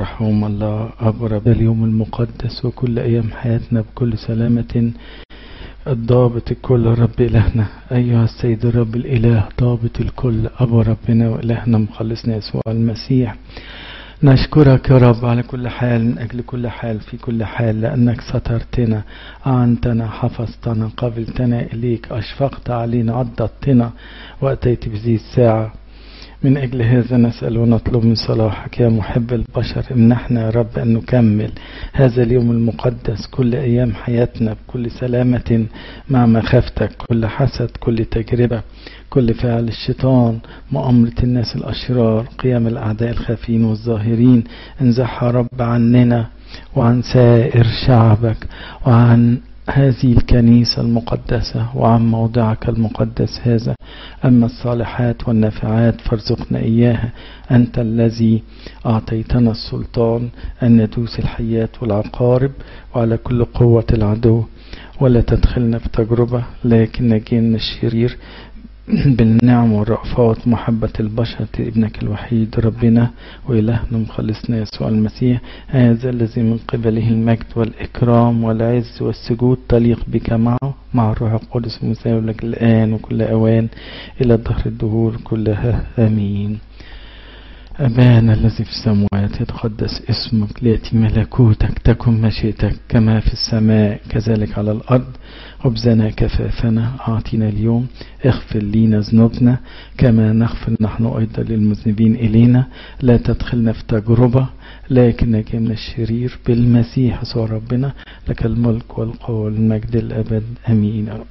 رحوم الله أبو رب اليوم المقدس وكل أيام حياتنا بكل سلامة الضابط الكل رب إلهنا أيها السيد الرب الإله ضابط الكل أبو ربنا وإلهنا مخلصنا يسوع المسيح نشكرك يا رب على كل حال من أجل كل حال في كل حال لأنك سترتنا أعنتنا حفظتنا قبلتنا إليك أشفقت علينا عضدتنا وأتيت بذي الساعة من أجل هذا نسأل ونطلب من صلاحك يا محب البشر امنحنا يا رب أن نكمل هذا اليوم المقدس كل أيام حياتنا بكل سلامة مع مخافتك كل حسد كل تجربة كل فعل الشيطان مؤامرة الناس الأشرار قيام الأعداء الخافين والظاهرين انزحها رب عننا وعن سائر شعبك وعن هذه الكنيسة المقدسة وعن موضعك المقدس هذا أما الصالحات والنافعات فارزقنا إياها أنت الذي أعطيتنا السلطان أن ندوس الحيات والعقارب وعلى كل قوة العدو ولا تدخلنا في تجربة لكن نجينا الشرير بالنعم والرأفات محبة البشر ابنك الوحيد ربنا وإلهنا مخلصنا يسوع المسيح هذا الذي من قبله المجد والإكرام والعز والسجود تليق بك معه مع الروح القدس المساوي لك الآن وكل أوان إلى ظهر الدهور كلها آمين أبانا الذي في السماوات يتقدس اسمك ليأتي ملكوتك تكن مشيئتك كما في السماء كذلك على الأرض خبزنا كفافنا أعطينا اليوم اغفر لينا ذنوبنا كما نغفر نحن أيضا للمذنبين إلينا لا تدخلنا في تجربة لكن نجي من الشرير بالمسيح يسوع ربنا لك الملك والقوة والمجد الأبد أمين يا رب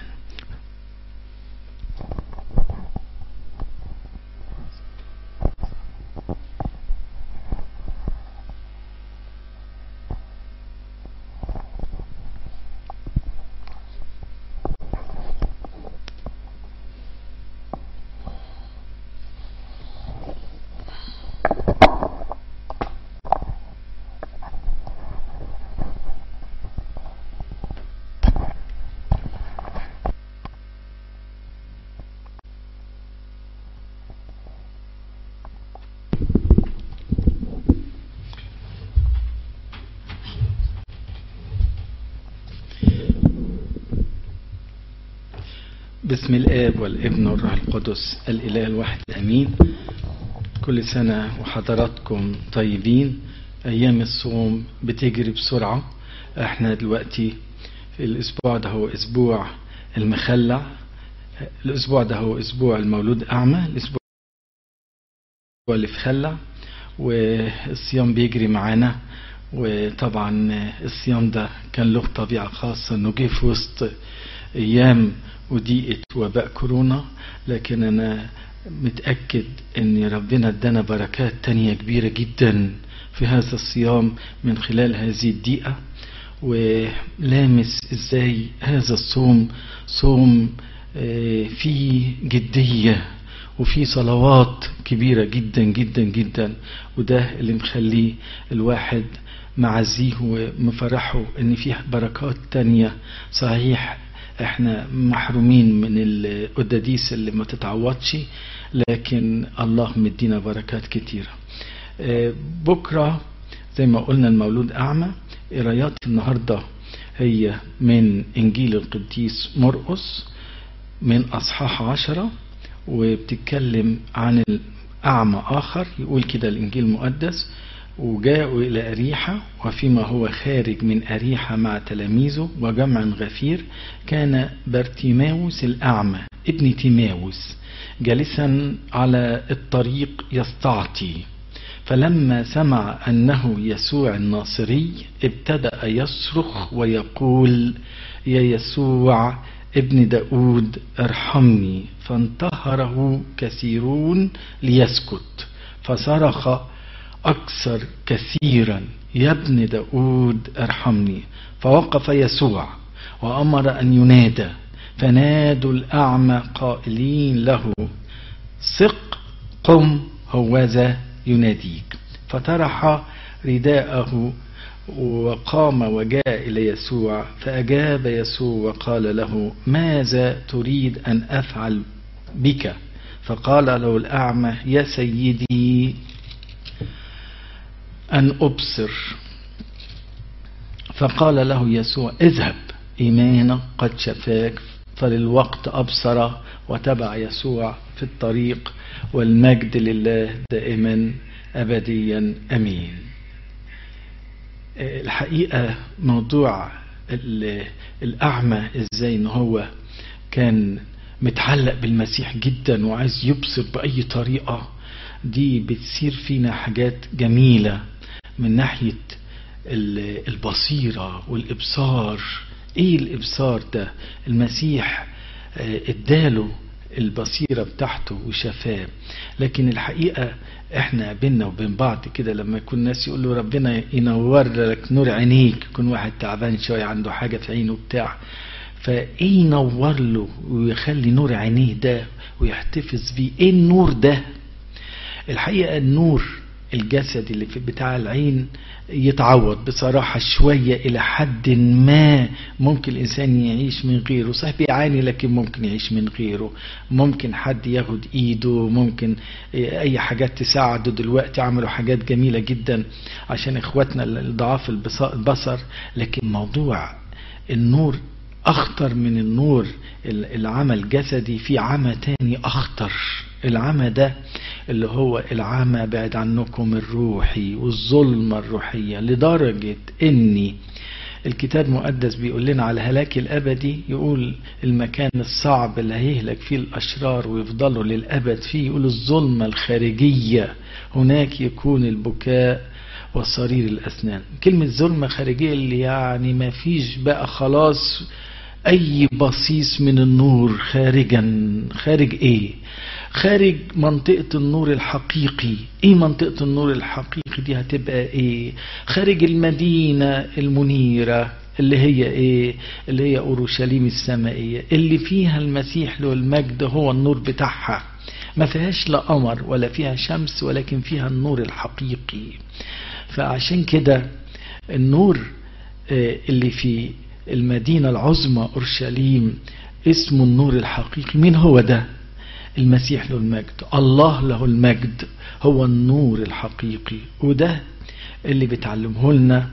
باسم الآب والابن والروح القدس الإله الواحد الأمين كل سنة وحضراتكم طيبين أيام الصوم بتجري بسرعة احنا دلوقتي الأسبوع ده هو أسبوع المخلع الأسبوع ده هو أسبوع المولود أعمى الأسبوع اللي في خلع والصيام بيجري معانا وطبعا الصيام ده كان له طبيعة خاصة انه جه في وسط ايام وضيقة وباء كورونا لكن انا متأكد ان ربنا ادانا بركات تانية كبيرة جدا في هذا الصيام من خلال هذه الضيقة ولامس ازاي هذا الصوم صوم فيه جدية وفي صلوات كبيرة جدا جدا جدا وده اللي مخليه الواحد معزيه ومفرحه ان فيه بركات تانية صحيح احنا محرومين من القداديس اللي ما تتعوضش لكن الله مدينا بركات كتيرة بكرة زي ما قلنا المولود أعمى قرايات النهاردة هي من إنجيل القديس مرقس من أصحاح عشرة وبتتكلم عن الأعمى آخر يقول كده الإنجيل المقدس وجاءوا إلى أريحة وفيما هو خارج من أريحة مع تلاميذه وجمع غفير كان برتيماوس الأعمى ابن تيماوس جالسا على الطريق يستعطي فلما سمع أنه يسوع الناصري ابتدأ يصرخ ويقول يا يسوع ابن داود ارحمني فانتهره كثيرون ليسكت فصرخ أكثر كثيرا يا ابن داود ارحمني فوقف يسوع وأمر أن ينادى فنادوا الأعمى قائلين له ثق قم هوذا يناديك فطرح رداءه وقام وجاء إلى يسوع فأجاب يسوع وقال له ماذا تريد أن أفعل بك فقال له الأعمى يا سيدي أن أبصر فقال له يسوع اذهب إيمانك قد شفاك فللوقت أبصر وتبع يسوع في الطريق والمجد لله دائما أبديا أمين الحقيقة موضوع الأعمى إزاي إن هو كان متعلق بالمسيح جدا وعايز يبصر بأي طريقة دي بتصير فينا حاجات جميلة من ناحية البصيرة والإبصار إيه الإبصار ده المسيح اداله البصيرة بتاعته وشفاه لكن الحقيقة احنا بينا وبين بعض كده لما يكون الناس يقولوا ربنا ينور لك نور عينيك يكون واحد تعبان شوية عنده حاجة في عينه بتاع فايه ينور له ويخلي نور عينيه ده ويحتفظ بيه ايه النور ده الحقيقة النور الجسدي اللي في بتاع العين يتعوض بصراحة شوية إلى حد ما ممكن الإنسان يعيش من غيره صحيح بيعاني لكن ممكن يعيش من غيره ممكن حد ياخد إيده ممكن أي حاجات تساعده دلوقتي عملوا حاجات جميلة جدا عشان إخواتنا الضعاف البصر لكن موضوع النور أخطر من النور العمى الجسدي في عمى تاني أخطر العمى ده اللي هو العمى بعد عنكم الروحي والظلمة الروحية لدرجة اني الكتاب المقدس بيقول لنا على الهلاك الابدي يقول المكان الصعب اللي هيهلك فيه الاشرار ويفضلوا للابد فيه يقول الظلمة الخارجية هناك يكون البكاء وصرير الاسنان كلمة ظلمة خارجية اللي يعني ما فيش بقى خلاص اي بصيص من النور خارجا خارج ايه خارج منطقة النور الحقيقي ايه منطقة النور الحقيقي دي هتبقى ايه خارج المدينة المنيرة اللي هي ايه اللي هي اورشليم السمائية اللي فيها المسيح له المجد هو النور بتاعها ما فيهاش لا قمر ولا فيها شمس ولكن فيها النور الحقيقي فعشان كده النور اللي في المدينة العظمى أورشليم اسمه النور الحقيقي مين هو ده المسيح له المجد الله له المجد هو النور الحقيقي وده اللي بتعلمه لنا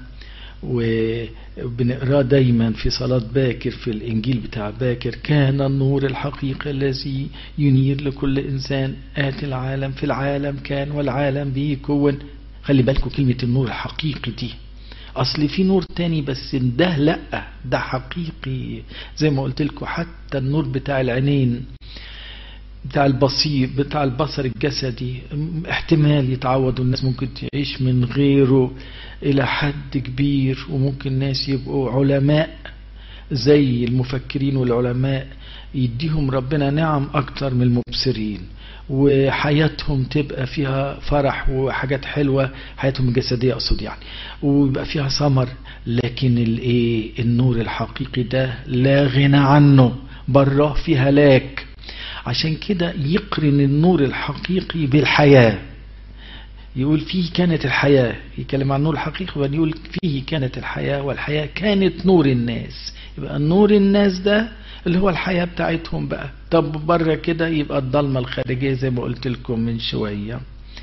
وبنقراه دايما في صلاة باكر في الإنجيل بتاع باكر كان النور الحقيقي الذي ينير لكل إنسان آتي العالم في العالم كان والعالم به كون خلي بالكم كلمة النور الحقيقي دي اصل في نور تاني بس ده لا ده حقيقي زي ما قلت لكم حتى النور بتاع العينين بتاع البصير بتاع البصر الجسدي احتمال يتعوض والناس ممكن تعيش من غيره الى حد كبير وممكن ناس يبقوا علماء زي المفكرين والعلماء يديهم ربنا نعم اكتر من المبصرين وحياتهم تبقى فيها فرح وحاجات حلوة حياتهم الجسدية أقصد يعني ويبقى فيها ثمر لكن الايه النور الحقيقي ده لا غنى عنه براه في هلاك عشان كده يقرن النور الحقيقي بالحياة يقول فيه كانت الحياة يتكلم عن النور الحقيقي وبعدين يقول فيه كانت الحياة والحياة كانت نور الناس يبقى نور الناس ده اللي هو الحياة بتاعتهم بقى طب بره كده يبقى الضلمة الخارجية زي ما قلت لكم من شوية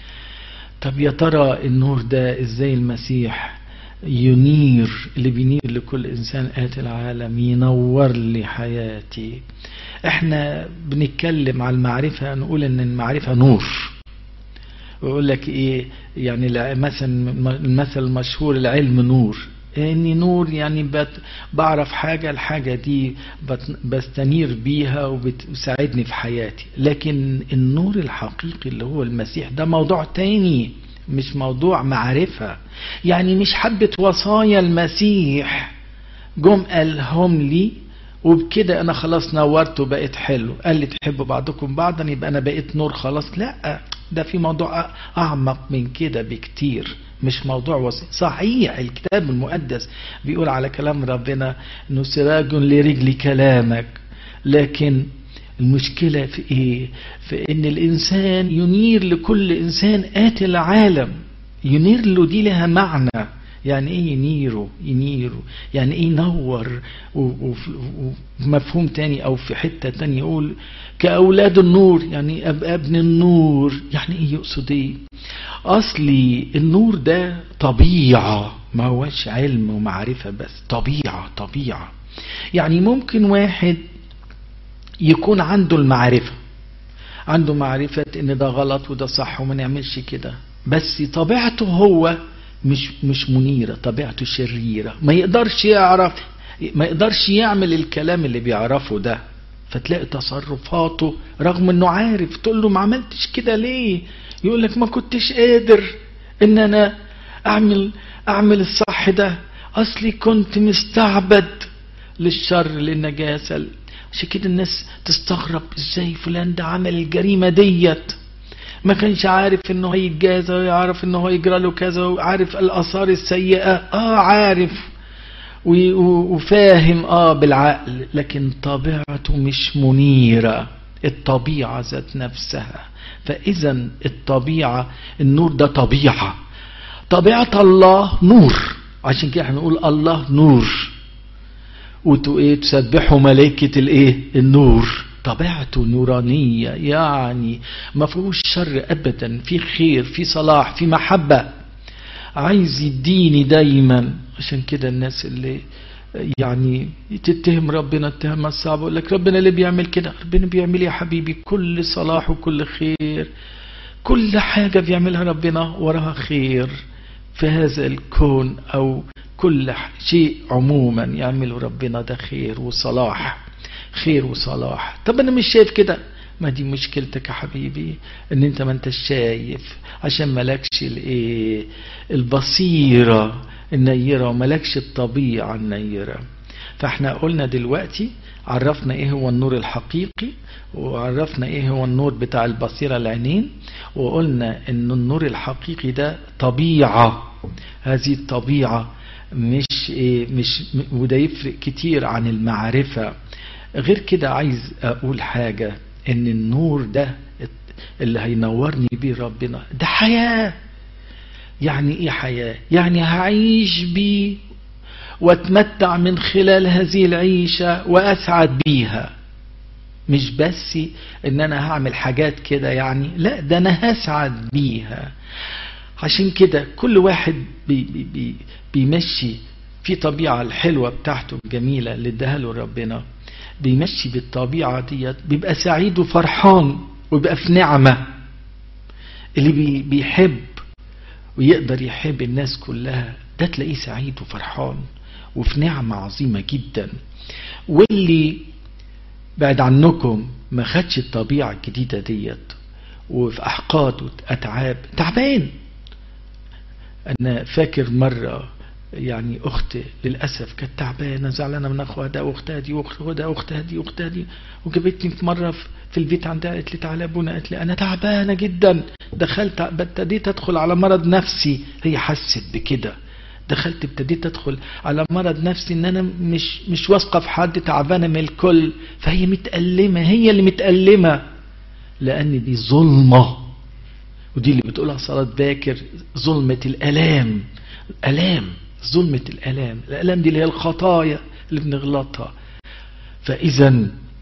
طب يا ترى النور ده ازاي المسيح ينير اللي بينير لكل انسان آتي العالم ينور لي حياتي احنا بنتكلم على المعرفة نقول ان المعرفة نور ويقول لك ايه يعني مثلا المثل المشهور العلم نور اني نور يعني بت بعرف حاجة الحاجة دي بستنير بيها وبتساعدني في حياتي لكن النور الحقيقي اللي هو المسيح ده موضوع تاني مش موضوع معرفة يعني مش حبة وصايا المسيح جم قالهم لي وبكده انا خلاص نورت وبقيت حلو قال لي تحبوا بعضكم بعضا يبقى انا بقيت نور خلاص لا ده في موضوع اعمق من كده بكتير مش موضوع وصي صحيح الكتاب المقدس بيقول على كلام ربنا انه سراج لرجل كلامك لكن المشكلة في ايه في ان الانسان ينير لكل انسان اتي العالم ينير له دي لها معنى يعني ايه ينيره ينيره يعني ايه ينور ومفهوم تاني او في حتة تانية يقول كأولاد النور يعني ابقى ابن النور يعني ايه يقصد ايه اصلي النور ده طبيعة ما هوش علم ومعرفة بس طبيعة طبيعة يعني ممكن واحد يكون عنده المعرفة عنده معرفة ان ده غلط وده صح وما نعملش كده بس طبيعته هو مش مش منيرة طبيعته شريرة ما يقدرش يعرف ما يقدرش يعمل الكلام اللي بيعرفه ده فتلاقي تصرفاته رغم انه عارف تقول له ما عملتش كده ليه يقول لك ما كنتش قادر ان انا اعمل اعمل الصح ده اصلي كنت مستعبد للشر للنجاسة عشان كده الناس تستغرب ازاي فلان ده عمل الجريمة ديت ما كانش عارف انه هيتجازى ويعرف انه هيجرى له كذا وعارف الاثار السيئة اه عارف وفاهم اه بالعقل لكن طبيعته مش منيرة الطبيعة ذات نفسها فاذا الطبيعة النور ده طبيعة طبيعة الله نور عشان كده هنقول الله نور وتسبحوا ملائكة الايه النور طبيعته نورانية يعني ما فيهوش شر أبدا في خير في صلاح في محبة عايز يديني دايما عشان كده الناس اللي يعني تتهم ربنا التهمة الصعبة يقول لك ربنا اللي بيعمل كده ربنا بيعمل يا حبيبي كل صلاح وكل خير كل حاجة بيعملها ربنا وراها خير في هذا الكون أو كل شيء عموما يعمله ربنا ده خير وصلاح خير وصلاح طب انا مش شايف كده ما دي مشكلتك يا حبيبي ان انت ما انت شايف عشان مالكش الايه البصيرة النيرة ومالكش الطبيعة النيرة فاحنا قلنا دلوقتي عرفنا ايه هو النور الحقيقي وعرفنا ايه هو النور بتاع البصيرة العينين وقلنا ان النور الحقيقي ده طبيعة هذه الطبيعة مش ايه مش وده يفرق كتير عن المعرفة غير كده عايز اقول حاجة ان النور ده اللي هينورني بيه ربنا ده حياة يعني ايه حياة يعني هعيش بيه واتمتع من خلال هذه العيشة واسعد بيها مش بس ان انا هعمل حاجات كده يعني لا ده انا هسعد بيها عشان كده كل واحد بي بي بي بيمشي في طبيعة الحلوة بتاعته الجميلة اللي اداها له ربنا بيمشي بالطبيعة ديت بيبقى سعيد وفرحان ويبقى في نعمة اللي بي بيحب ويقدر يحب الناس كلها ده تلاقيه سعيد وفرحان وفي نعمة عظيمة جدا واللي بعد عنكم ما خدش الطبيعة الجديدة ديت وفي أحقاد وأتعاب تعبان أنا فاكر مرة يعني أخت للأسف كانت تعبانة زعلانة من أخوها ده وأختها دي وأختها ده وأختها دي وأختها دي وجابتني في مرة في البيت عندها قالت لي تعالى أبونا قالت لي أنا تعبانة جدا دخلت ابتديت أدخل على مرض نفسي هي حست بكده دخلت ابتديت أدخل على مرض نفسي إن أنا مش مش واثقة في حد تعبانة من الكل فهي متألمة هي اللي متألمة لأن دي ظلمة ودي اللي بتقولها صلاة باكر ظلمة الألام الألام ظلمة الألام الألام دي اللي هي الخطايا اللي بنغلطها فإذا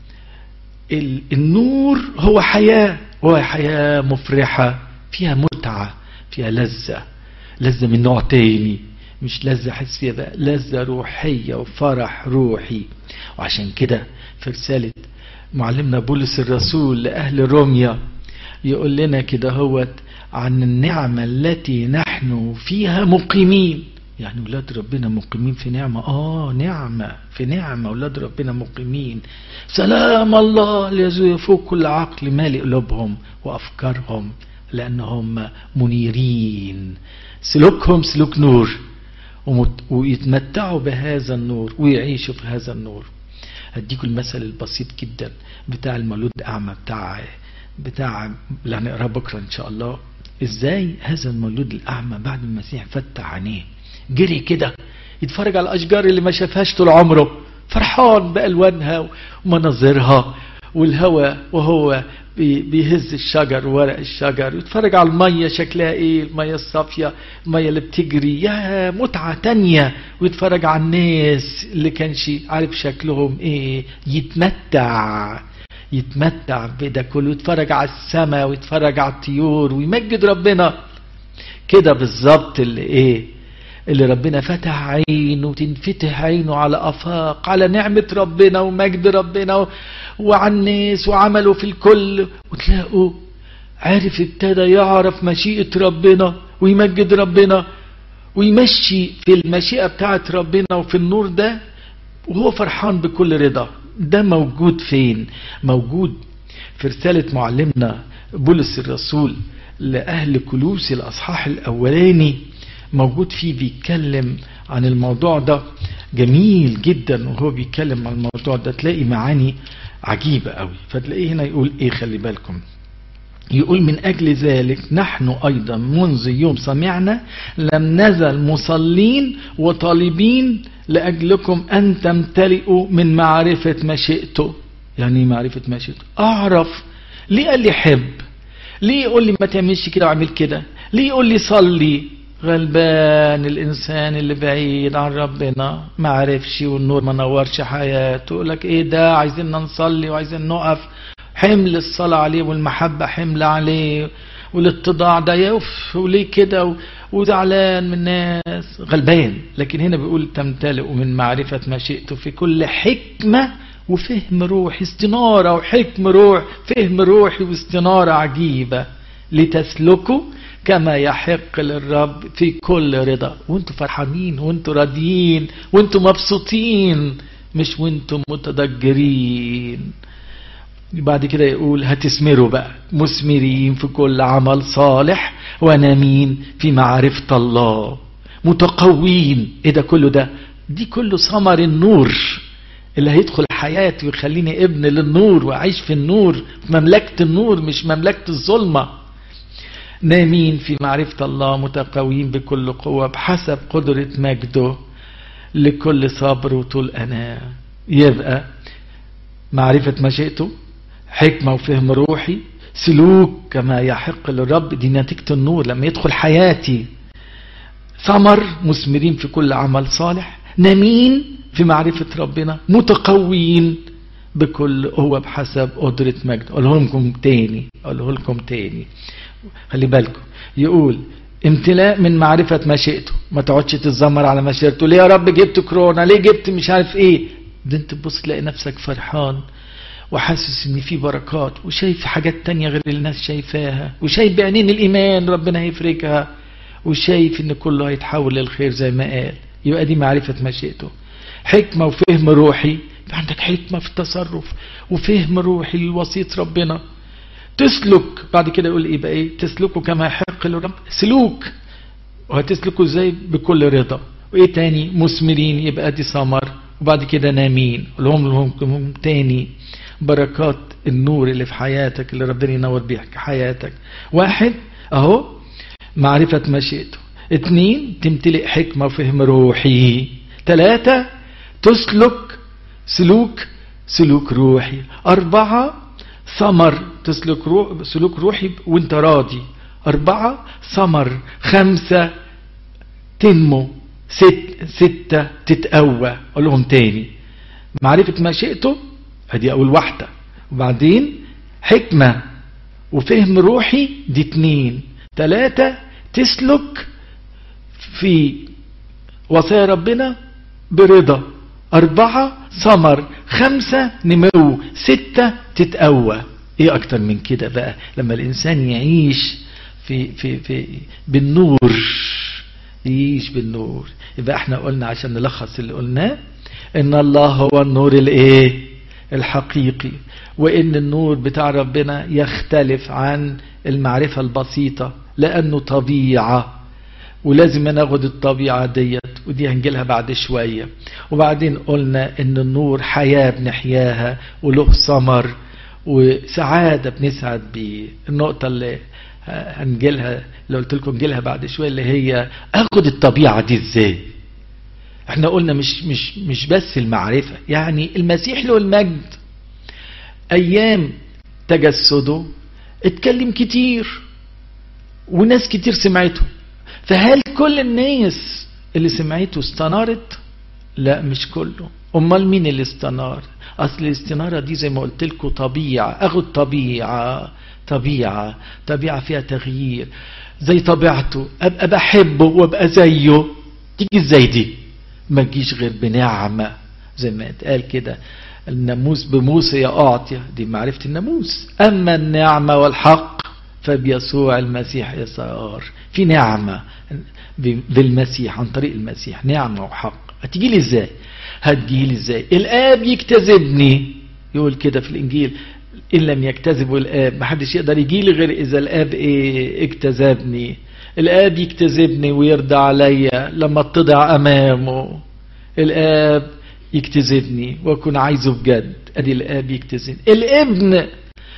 النور هو حياة هو حياة مفرحة فيها متعة فيها لذة لذة من نوع تاني مش لذة حسية بقى لذة روحية وفرح روحي وعشان كده في رسالة معلمنا بولس الرسول لأهل روميا يقول لنا كده هوت عن النعمة التي نحن فيها مقيمين يعني ولاد ربنا مقيمين في نعمة آه نعمة في نعمة ولاد ربنا مقيمين سلام الله الذي يفوق كل عقل مالئ قلوبهم وأفكارهم لأنهم منيرين سلوكهم سلوك نور ويتمتعوا بهذا النور ويعيشوا في هذا النور هديكم المثل البسيط جدا بتاع المولود أعمى بتاع بتاع اللي هنقراه بكرة إن شاء الله إزاي هذا المولود الأعمى بعد ما المسيح فتح عينيه جري كده يتفرج على الاشجار اللي ما شافهاش طول عمره فرحان بالوانها ومناظرها والهواء وهو بيهز الشجر ورق الشجر يتفرج على المية شكلها ايه المية الصافية المية اللي بتجري يا متعة تانية ويتفرج على الناس اللي كانش عارف شكلهم ايه يتمتع يتمتع بده كله يتفرج على السماء ويتفرج على الطيور ويمجد ربنا كده بالظبط اللي ايه اللي ربنا فتح عينه وتنفتح عينه على افاق على نعمة ربنا ومجد ربنا وعلى الناس وعمله في الكل وتلاقوا عارف ابتدى يعرف مشيئة ربنا ويمجد ربنا ويمشي في المشيئة بتاعت ربنا وفي النور ده وهو فرحان بكل رضا ده موجود فين موجود في رسالة معلمنا بولس الرسول لأهل كلوس الأصحاح الأولاني موجود فيه بيتكلم عن الموضوع ده جميل جدا وهو بيتكلم عن الموضوع ده تلاقي معاني عجيبة قوي فتلاقيه هنا يقول ايه خلي بالكم يقول من أجل ذلك نحن أيضا منذ يوم سمعنا لم نزل مصلين وطالبين لأجلكم أن تمتلئوا من معرفة مشيئته يعني معرفة مشيئته أعرف ليه قال لي حب ليه يقول لي ما تعملش كده واعمل كده ليه يقول لي صلي غلبان الإنسان اللي بعيد عن ربنا ما عرفش والنور ما نورش حياته يقول لك ايه ده عايزين نصلي وعايزين نقف حمل الصلاة عليه والمحبة حمل عليه والاتضاع ده يوف وليه كده وزعلان من الناس غلبان لكن هنا بيقول تمتلئ من معرفة مشيئته في كل حكمة وفهم روحي استنارة وحكم روح فهم روحي واستنارة عجيبة لتسلكوا كما يحق للرب في كل رضا وانتوا فرحانين وانتوا راضيين وانتوا مبسوطين مش وانتوا متضجرين بعد كده يقول هتثمروا بقى مثمرين في كل عمل صالح ونامين في معرفة الله متقوين ايه ده كله ده دي كله ثمر النور اللي هيدخل حياتي ويخليني ابن للنور واعيش في النور في مملكة النور مش مملكة الظلمة نامين في معرفة الله متقوين بكل قوة بحسب قدرة مجده لكل صبر وطول أنا يبقى معرفة مشيئته حكمة وفهم روحي سلوك كما يحق للرب دي نتيجة النور لما يدخل حياتي ثمر مثمرين في كل عمل صالح نامين في معرفة ربنا متقوين بكل هو بحسب قدرة مجد أقوله لكم تاني أقوله لكم تاني خلي بالكم يقول امتلاء من معرفة مشيئته ما تقعدش تتذمر على مشيئته ليه يا رب جبت كورونا ليه جبت مش عارف ايه ده انت تبص تلاقي نفسك فرحان وحاسس ان في بركات وشايف حاجات تانية غير اللي الناس شايفاها وشايف بعينين الايمان ربنا هيفرجها وشايف ان كله هيتحول للخير زي ما قال يبقى دي معرفة مشيئته حكمة وفهم روحي يبقى عندك حكمة في التصرف وفهم روحي لوصية ربنا تسلك بعد كده يقول ايه بقى ايه تسلكوا كما يحق للرب سلوك وهتسلكوا ازاي بكل رضا وايه تاني مثمرين يبقى دي ثمر وبعد كده نامين لهم لهم تاني بركات النور اللي في حياتك اللي ربنا ينور بيها حياتك واحد اهو معرفة مشيئته اتنين تمتلئ حكمة وفهم روحي ثلاثة تسلك سلوك سلوك روحي أربعة ثمر تسلك روح سلوك روحي وانت راضي أربعة ثمر خمسة تنمو ست ستة تتقوى أقول لهم تاني معرفة مشيئته ادي أول واحدة وبعدين حكمة وفهم روحي دي اتنين تلاتة تسلك في وصايا ربنا برضا أربعة ثمر خمسة نمو ستة تتقوى ايه اكتر من كده بقى لما الانسان يعيش في في في بالنور يعيش بالنور يبقى احنا قلنا عشان نلخص اللي قلناه ان الله هو النور الايه الحقيقي وان النور بتاع ربنا يختلف عن المعرفة البسيطة لانه طبيعة ولازم ناخد الطبيعة ديت ودي هنجيلها بعد شوية وبعدين قلنا ان النور حياة بنحياها وله ثمر وسعادة بنسعد بيه النقطة اللي هنجيلها اللي قلت لكم نجيلها بعد شوية اللي هي اخد الطبيعة دي ازاي احنا قلنا مش مش مش بس المعرفة يعني المسيح له المجد ايام تجسده اتكلم كتير وناس كتير سمعته فهل كل الناس اللي سمعته استنارت لا مش كله امال مين اللي استنار اصل الاستنارة دي زي ما قلت لكم طبيعة اخد طبيعة طبيعة طبيعة فيها تغيير زي طبيعته ابقى بحبه وابقى زيه تيجي ازاي دي ما تجيش غير بنعمة زي ما اتقال كده الناموس بموسى يا أعطي دي معرفة الناموس أما النعمة والحق فبيسوع المسيح يسار في نعمة بالمسيح عن طريق المسيح نعمة وحق هتجي لي ازاي هتجي لي ازاي الآب يكتذبني يقول كده في الإنجيل إن لم يكتذبوا الآب محدش يقدر يجي لي غير إذا الآب إيه اكتذبني الآب يكتذبني ويرضى عليا لما اتضع أمامه الآب يكتذبني واكون عايزه بجد ادي الاب يكتذبني الابن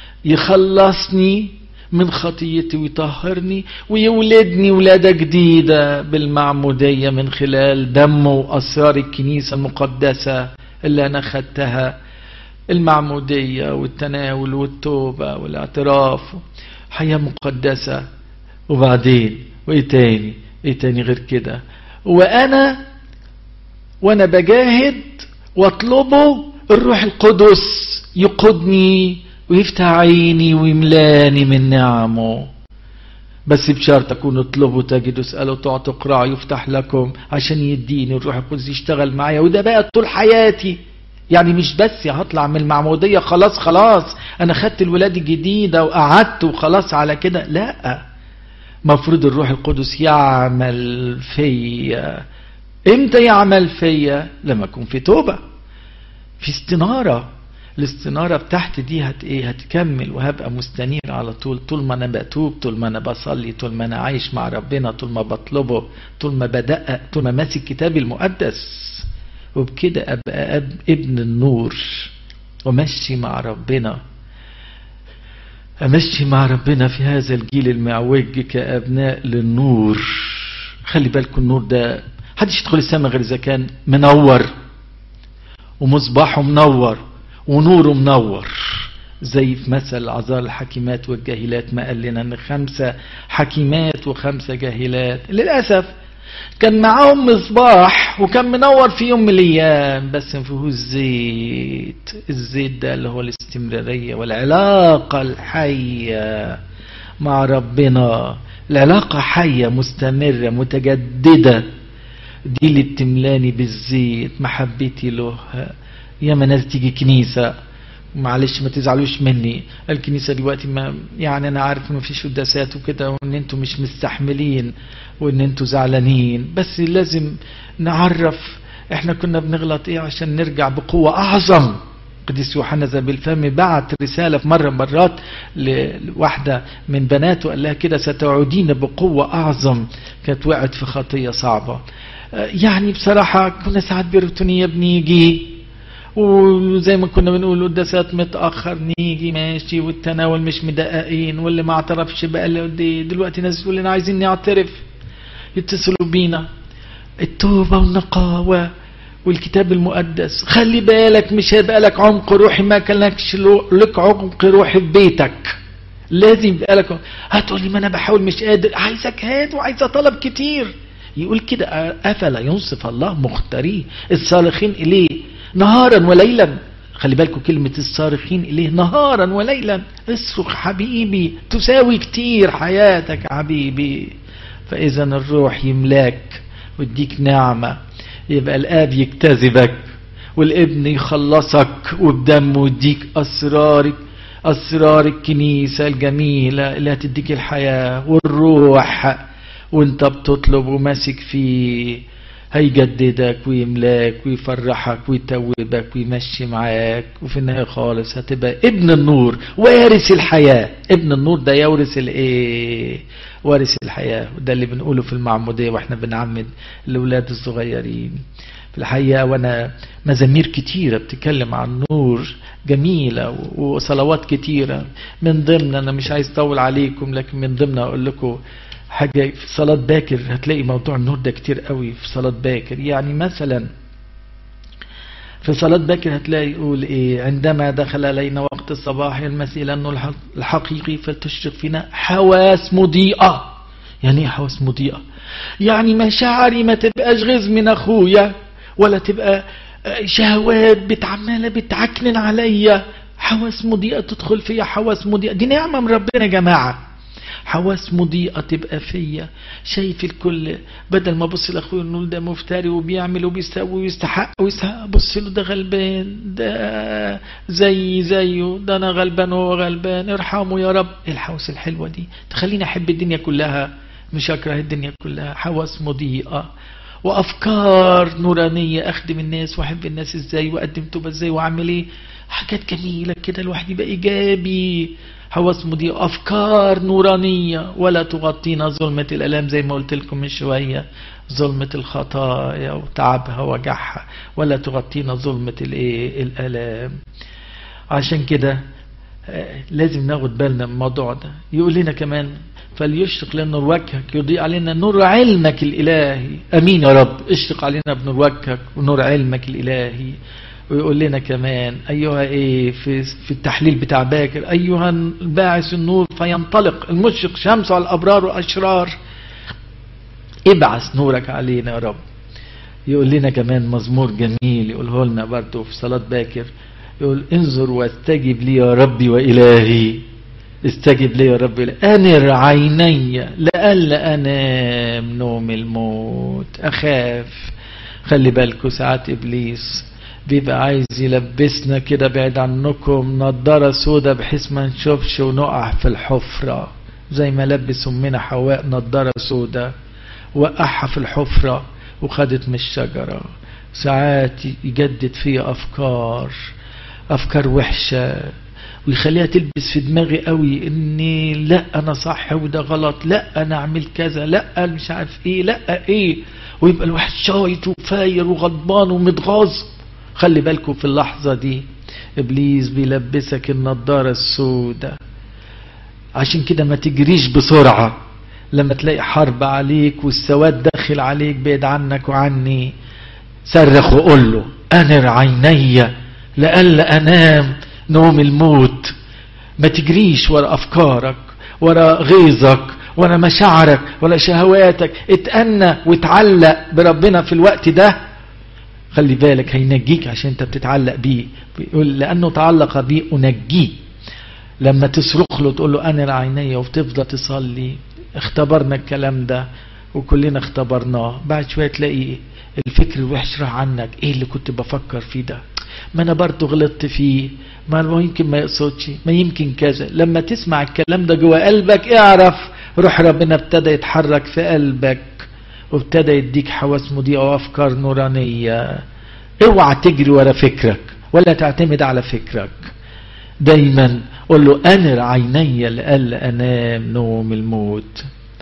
يخلصني من خطيتي ويطهرني ويولدني ولادة جديدة بالمعمودية من خلال دمه وأسرار الكنيسة المقدسة اللي أنا خدتها المعمودية والتناول والتوبة والاعتراف حياة مقدسة وبعدين وإيه تاني إيه تاني غير كده وأنا وأنا بجاهد واطلبه الروح القدس يقودني ويفتح عيني ويملاني من نعمه بس بشرط اكون اطلبوا تجدوا اسالوا تعطوا اقرأوا يفتح لكم عشان يديني الروح القدس يشتغل معايا وده بقى طول حياتي يعني مش بس هطلع من المعمودية خلاص خلاص انا خدت الولادة الجديدة وقعدت وخلاص على كده لا مفروض الروح القدس يعمل فيا امتى يعمل فيا لما اكون في توبة في استنارة الاستنارة بتاعتي دي هت ايه هتكمل وهبقى مستنير على طول طول ما انا بتوب طول ما انا بصلي طول ما انا عايش مع ربنا طول ما بطلبه طول ما بدقق طول ما ماسك كتابي المقدس وبكده ابقى أب ابن النور ومشي مع ربنا امشي مع ربنا في هذا الجيل المعوج كابناء للنور خلي بالكم النور ده محدش يدخل السماء غير اذا كان منور ومصباحه منور ونوره منور زي في مثل عذار الحكيمات والجاهلات ما قال لنا ان خمسة حكيمات وخمسة جاهلات للأسف كان معاهم مصباح وكان منور في يوم من الايام بس ما فيهوش زيت الزيت ده اللي هو الاستمرارية والعلاقة الحية مع ربنا العلاقة حية مستمرة متجددة دي اللي بتملاني بالزيت محبتي له ياما ناس تيجي كنيسة معلش ما تزعلوش مني الكنيسة دلوقتي ما يعني انا عارف انه فيش قداسات وكده وان انتوا مش مستحملين وان انتوا زعلانين بس لازم نعرف احنا كنا بنغلط ايه عشان نرجع بقوة اعظم قديس يوحنا ذا الفم بعت رسالة في مرة مرات لواحدة من بناته قال لها كده ستعودين بقوة أعظم كانت وقعت في خطية صعبة يعني بصراحة كنا ساعات بروتونية بنيجي وزي ما كنا بنقول قداسات متأخر نيجي ماشي والتناول مش مدققين واللي ما اعترفش بقى اللي قد دلوقتي ناس تقول لنا عايزين نعترف يتصلوا بينا التوبة والنقاوة والكتاب المقدس خلي بالك مش هيبقى لك عمق روحي ما كان لكش لك عمق روحي في بيتك لازم يبقى لك هتقول لي ما انا بحاول مش قادر عايزك هات وعايزه طلب كتير يقول كده افلا ينصف الله مختاريه الصالحين اليه نهارا وليلا خلي بالكم كلمة الصارخين إليه نهارا وليلا اصرخ حبيبي تساوي كتير حياتك حبيبي فإذا الروح يملاك ويديك نعمة يبقى الآب يكتذبك والابن يخلصك وبدمه يديك أسرارك أسرار الكنيسة الجميلة اللي هتديك الحياة والروح وانت بتطلب وماسك فيه هيجددك ويملاك ويفرحك ويتوبك ويمشي معاك وفي النهاية خالص هتبقى ابن النور وارث الحياة ابن النور ده يورث الايه وارث الحياة وده اللي بنقوله في المعمودية واحنا بنعمد الاولاد الصغيرين في الحقيقة وانا مزامير كتيرة بتتكلم عن نور جميلة وصلوات كتيرة من ضمن انا مش عايز اطول عليكم لكن من ضمن اقول لكم حاجة في صلاة باكر هتلاقي موضوع النور ده كتير قوي في صلاة باكر يعني مثلا في صلاة باكر هتلاقي يقول ايه عندما دخل علينا وقت الصباح المسيح لأنه الحقيقي فلتشرق فينا حواس مضيئة يعني ايه حواس مضيئة يعني مشاعري ما تبقاش غيظ من اخويا ولا تبقى شهوات بتعمالة بتعكنن عليا حواس مضيئة تدخل فيا حواس مضيئة دي نعمة من ربنا يا جماعة حواس مضيئة تبقى فيا شايف الكل بدل ما ابص لاخويا نقول ده مفتري وبيعمل وبيسوي ويستحق ويستحق ابص له ده غلبان ده زي زيه ده انا غلبان وهو غلبان ارحمه يا رب الحواس الحلوة دي تخليني احب الدنيا كلها مش اكره الدنيا كلها حواس مضيئة وافكار نورانية اخدم الناس واحب الناس ازاي واقدم توبة ازاي واعمل ايه حاجات جميلة كده الواحد يبقى ايجابي حواس مضيئة افكار نورانية ولا تغطينا ظلمة الالام زي ما قلت لكم من شوية ظلمة الخطايا وتعبها وجعها ولا تغطينا ظلمة الايه الالام عشان كده لازم ناخد بالنا من الموضوع ده يقول لنا كمان فليشرق لنا نور وجهك يضيء علينا نور علمك الإلهي أمين يا رب اشرق علينا بنور وجهك ونور علمك الإلهي ويقول لنا كمان أيها إيه في, في التحليل بتاع باكر أيها الباعث النور فينطلق المشرق شمس على الأبرار والأشرار ابعث نورك علينا يا رب يقول لنا كمان مزمور جميل يقوله لنا برضه في صلاة باكر يقول انظر واستجب لي يا ربي وإلهي استجب لي يا رب أنر عيني لألا أنام نوم الموت أخاف خلي بالكوا ساعات إبليس بيبقى عايز يلبسنا كده بعيد عنكم نضارة سودة بحيث ما نشوفش ونقع في الحفرة زي ما لبس أمنا حواء نضارة سودة وقعها في الحفرة وخدت من الشجرة ساعات يجدد فيها أفكار أفكار وحشة ويخليها تلبس في دماغي قوي اني لا انا صح وده غلط لا انا اعمل كذا لا مش عارف ايه لا ايه ويبقى الواحد شايط وفاير وغضبان ومتغاظ خلي بالكم في اللحظة دي ابليس بيلبسك النضارة السوداء عشان كده ما تجريش بسرعة لما تلاقي حرب عليك والسواد داخل عليك بعيد عنك وعني صرخ وقول له انر عيني لألا انام نوم الموت ما تجريش ورا أفكارك ورا غيظك ورا مشاعرك ورا شهواتك اتأنى وتعلق بربنا في الوقت ده خلي بالك هينجيك عشان انت بتتعلق بيه بيقول لأنه تعلق بيه أنجيه لما تصرخ له تقول له أنا عيني وتفضل تصلي اختبرنا الكلام ده وكلنا اختبرناه بعد شوية تلاقي الفكر الوحش راح عنك ايه اللي كنت بفكر فيه ده ما انا برضه غلطت فيه ما يمكن ما يقصدش ما يمكن كذا لما تسمع الكلام ده جوه قلبك اعرف روح ربنا ابتدى يتحرك في قلبك وابتدى يديك حواس مضيئة وافكار نورانية اوعى تجري ورا فكرك ولا تعتمد على فكرك دايما قول له انر عيني لألا انام نوم الموت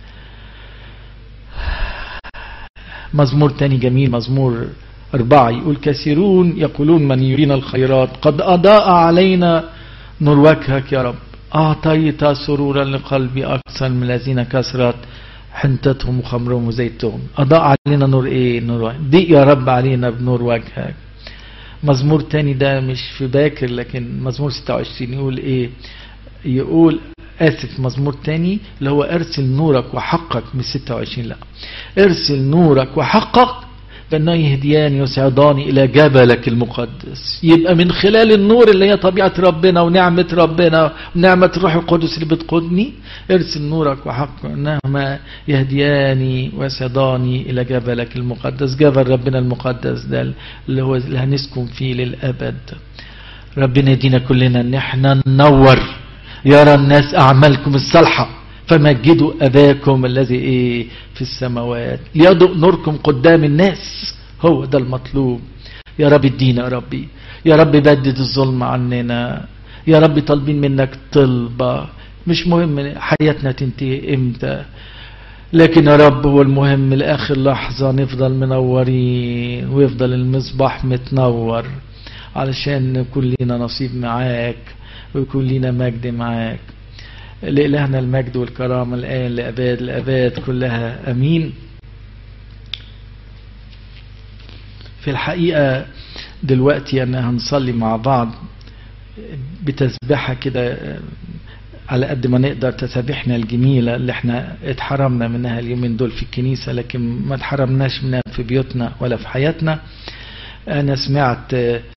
مزمور تاني جميل مزمور أربعة يقول كثيرون يقولون من يرينا الخيرات قد أضاء علينا نور وجهك يا رب أعطيت سرورا لقلبي أكثر من الذين كسرت حنتتهم وخمرهم وزيتهم أضاء علينا نور إيه نور دي يا رب علينا بنور وجهك مزمور تاني ده مش في باكر لكن مزمور 26 يقول إيه يقول آسف مزمور تاني اللي هو ارسل نورك وحقك من 26 لا ارسل نورك وحقك بأنه يهديان يسعداني إلى جبلك المقدس يبقى من خلال النور اللي هي طبيعة ربنا ونعمة ربنا ونعمة الروح القدس اللي بتقودني ارسل نورك وحق إنهما يهدياني ويسعداني إلى جبلك المقدس جبل ربنا المقدس ده اللي هو اللي هنسكن فيه للأبد ربنا يدينا كلنا ان احنا ننور يرى الناس أعمالكم الصالحة فمجدوا أباكم الذي إيه في السماوات ليضوء نوركم قدام الناس هو ده المطلوب يا رب ادينا يا ربي يا رب بدد الظلم عننا يا رب طالبين منك طلبة مش مهم حياتنا تنتهي امتى لكن يا رب هو المهم لآخر لحظة نفضل منورين ويفضل المصباح متنور علشان يكون لنا نصيب معاك ويكون لنا مجد معاك لإلهنا المجد والكرامة الآن لأباد الأباد كلها أمين في الحقيقة دلوقتي أنا هنصلي مع بعض بتسبحة كده على قد ما نقدر تسابيحنا الجميلة اللي احنا اتحرمنا منها اليومين دول في الكنيسة لكن ما اتحرمناش منها في بيوتنا ولا في حياتنا أنا سمعت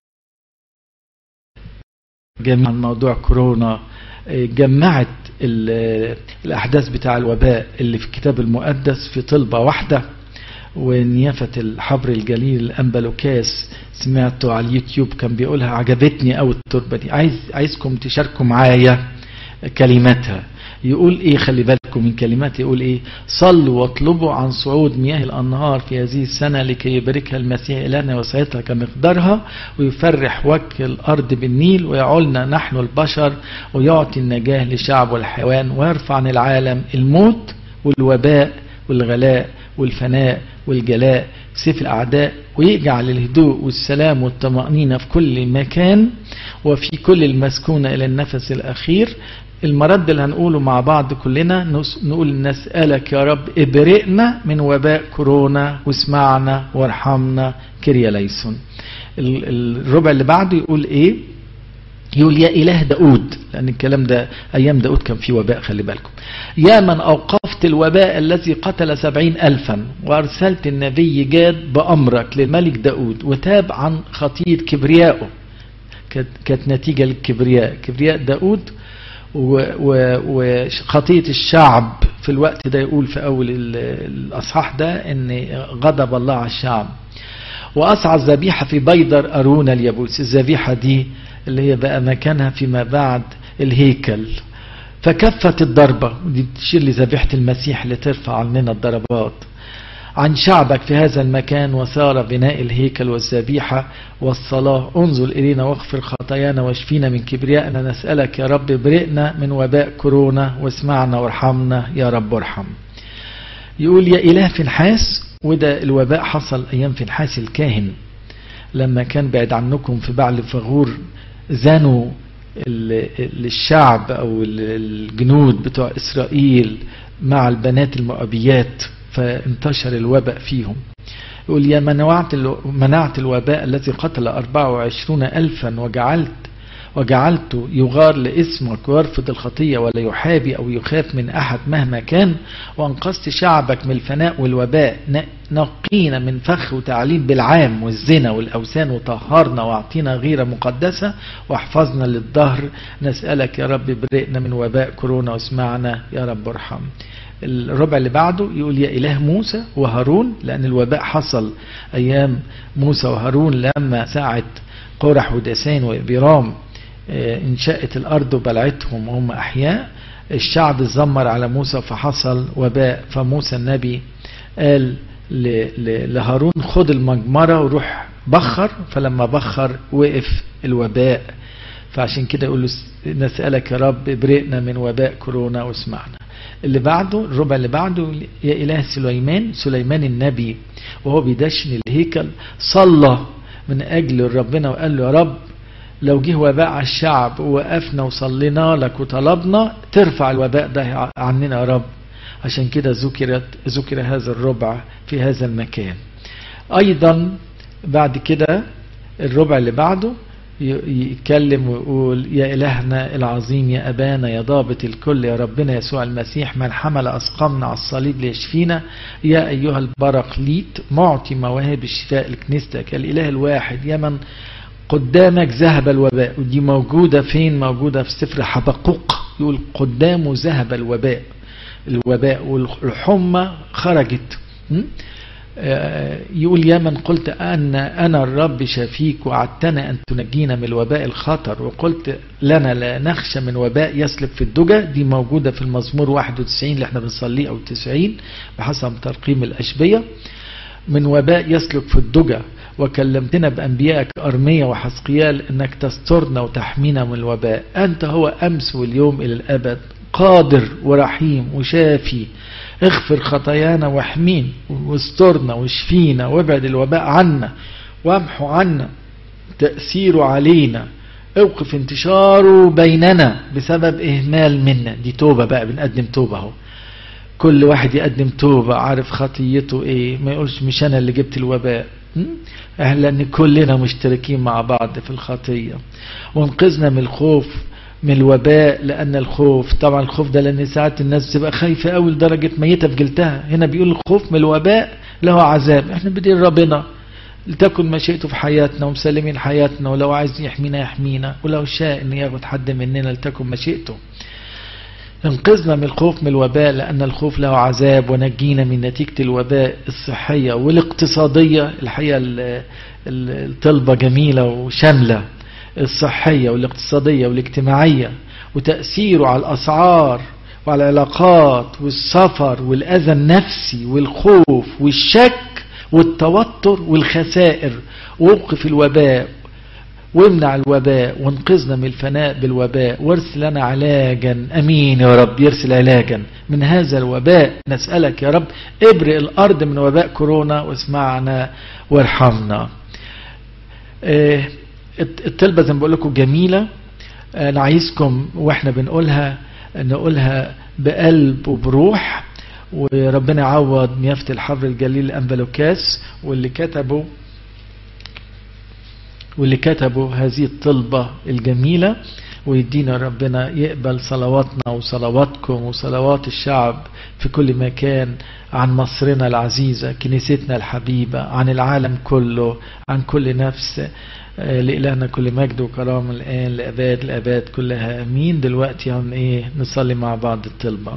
جميع موضوع كورونا جمعت الأحداث بتاع الوباء اللي في الكتاب المقدس في طلبة واحدة ونيافة الحبر الجليل الأنبلوكاس سمعته على اليوتيوب كان بيقولها عجبتني أوي التربة دي عايز عايزكم تشاركوا معايا كلماتها يقول ايه خلي بالكم من كلمات يقول ايه صلوا واطلبوا عن صعود مياه الانهار في هذه السنة لكي يباركها المسيح الهنا وسعتها كمقدارها ويفرح وجه الارض بالنيل ويعولنا نحن البشر ويعطي النجاة لشعب والحيوان ويرفع عن العالم الموت والوباء والغلاء والفناء والجلاء سيف الأعداء ويجعل الهدوء والسلام والطمأنينة في كل مكان وفي كل المسكونة إلى النفس الأخير المرد اللي هنقوله مع بعض كلنا نقول نسألك يا رب ابرئنا من وباء كورونا واسمعنا وارحمنا كريا ليسون الربع اللي بعده يقول ايه يقول يا إله داود لأن الكلام ده أيام داود كان في وباء خلي بالكم يا من أوقفت الوباء الذي قتل سبعين ألفا وأرسلت النبي جاد بأمرك للملك داود وتاب عن خطية كبريائه كانت نتيجة للكبرياء كبرياء داود وخطية الشعب في الوقت ده يقول في أول الأصحاح ده أن غضب الله على الشعب وأسعى الذبيحة في بيدر أرون اليابوس الذبيحة دي اللي هي بقى مكانها فيما بعد الهيكل فكفت الضربة ودي بتشير لذبيحة المسيح اللي ترفع عننا الضربات عن شعبك في هذا المكان وصار بناء الهيكل والذبيحة والصلاة انظر إلينا واغفر خطايانا واشفينا من كبريائنا نسألك يا رب برئنا من وباء كورونا واسمعنا وارحمنا يا رب ارحم يقول يا إله في الحاس وده الوباء حصل أيام في الحاس الكاهن لما كان بعد عنكم في بعل فغور زانوا الشعب أو الجنود بتوع إسرائيل مع البنات المؤبيات فانتشر الوباء فيهم يقول يا منعت, منعت الوباء الذي قتل 24 ألفا وجعلت وجعلت يغار لاسمك ويرفض الخطية ولا يحابي أو يخاف من أحد مهما كان وأنقذت شعبك من الفناء والوباء نقينا من فخ وتعليم بالعام والزنا والأوثان وطهرنا واعطينا غيرة مقدسة واحفظنا للظهر نسألك يا رب برئنا من وباء كورونا واسمعنا يا رب ارحم الربع اللي بعده يقول يا إله موسى وهارون لأن الوباء حصل أيام موسى وهارون لما ساعة قرح ودسان وإبرام انشأت الأرض وبلعتهم وهم أحياء الشعب زمر على موسى فحصل وباء فموسى النبي قال لهارون خد المجمرة وروح بخر فلما بخر وقف الوباء فعشان كده يقول له نسألك يا رب ابرئنا من وباء كورونا واسمعنا اللي بعده الربع اللي بعده يا إله سليمان سليمان النبي وهو بيدشن الهيكل صلى من أجل ربنا وقال له يا رب لو جه وباء على الشعب ووقفنا وصلينا لك وطلبنا ترفع الوباء ده عننا يا رب عشان كده ذكرت ذكر هذا الربع في هذا المكان أيضا بعد كده الربع اللي بعده يتكلم ويقول يا إلهنا العظيم يا أبانا يا ضابط الكل يا ربنا يسوع المسيح من حمل أسقامنا على الصليب ليشفينا يا أيها البرقليت معطي مواهب الشفاء لكنيستك الإله الواحد يا من قدامك ذهب الوباء ودي موجودة فين موجودة في سفر حبقوق يقول قدامه ذهب الوباء الوباء والحمى خرجت يقول يا من قلت أن أنا الرب شافيك وعدتنا أن تنجينا من الوباء الخطر وقلت لنا لا نخشى من وباء يسلب في الدجى دي موجودة في المزمور 91 اللي احنا بنصليه أو 90 بحسب ترقيم الأشبية من وباء يسلك في الدجى وكلمتنا بأنبيائك أرمية وحسقيال أنك تسترنا وتحمينا من الوباء أنت هو أمس واليوم إلى الأبد قادر ورحيم وشافي اغفر خطايانا واحمين واسترنا واشفينا وابعد الوباء عنا وامحو عنا تأثيره علينا اوقف انتشاره بيننا بسبب اهمال منا دي توبة بقى بنقدم توبة اهو كل واحد يقدم توبة عارف خطيته ايه ما يقولش مش انا اللي جبت الوباء لان كلنا مشتركين مع بعض في الخطية وانقذنا من الخوف من الوباء لان الخوف طبعا الخوف ده لان ساعات الناس بتبقى خايفة قوي لدرجة ميتة في جلدها هنا بيقول الخوف من الوباء له عذاب احنا بدين ربنا لتكن مشيئته في حياتنا ومسلمين حياتنا ولو عايز يحمينا يحمينا ولو شاء ان ياخد حد مننا لتكن مشيئته انقذنا من الخوف من الوباء لأن الخوف له عذاب ونجينا من نتيجة الوباء الصحية والاقتصادية الحقيقة الطلبة جميلة وشاملة الصحية والاقتصادية والاجتماعية وتأثيره على الأسعار وعلى العلاقات والسفر والأذى النفسي والخوف والشك والتوتر والخسائر ووقف الوباء وامنع الوباء وانقذنا من الفناء بالوباء وارسل لنا علاجا امين يا رب يرسل علاجا من هذا الوباء نسألك يا رب ابرئ الارض من وباء كورونا واسمعنا وارحمنا اه الطلبة زي ما بقول لكم جميلة انا عايزكم واحنا بنقولها نقولها بقلب وبروح وربنا يعوض نيافة الحبر الجليل أنبلوكاس واللي كتبوا واللي كتبوا هذه الطلبة الجميلة ويدينا ربنا يقبل صلواتنا وصلواتكم وصلوات الشعب في كل مكان عن مصرنا العزيزة كنيستنا الحبيبة عن العالم كله عن كل نفس لإلهنا كل مجد وكرامة الآن لأباد الأباد كلها أمين دلوقتي عن إيه نصلي مع بعض الطلبة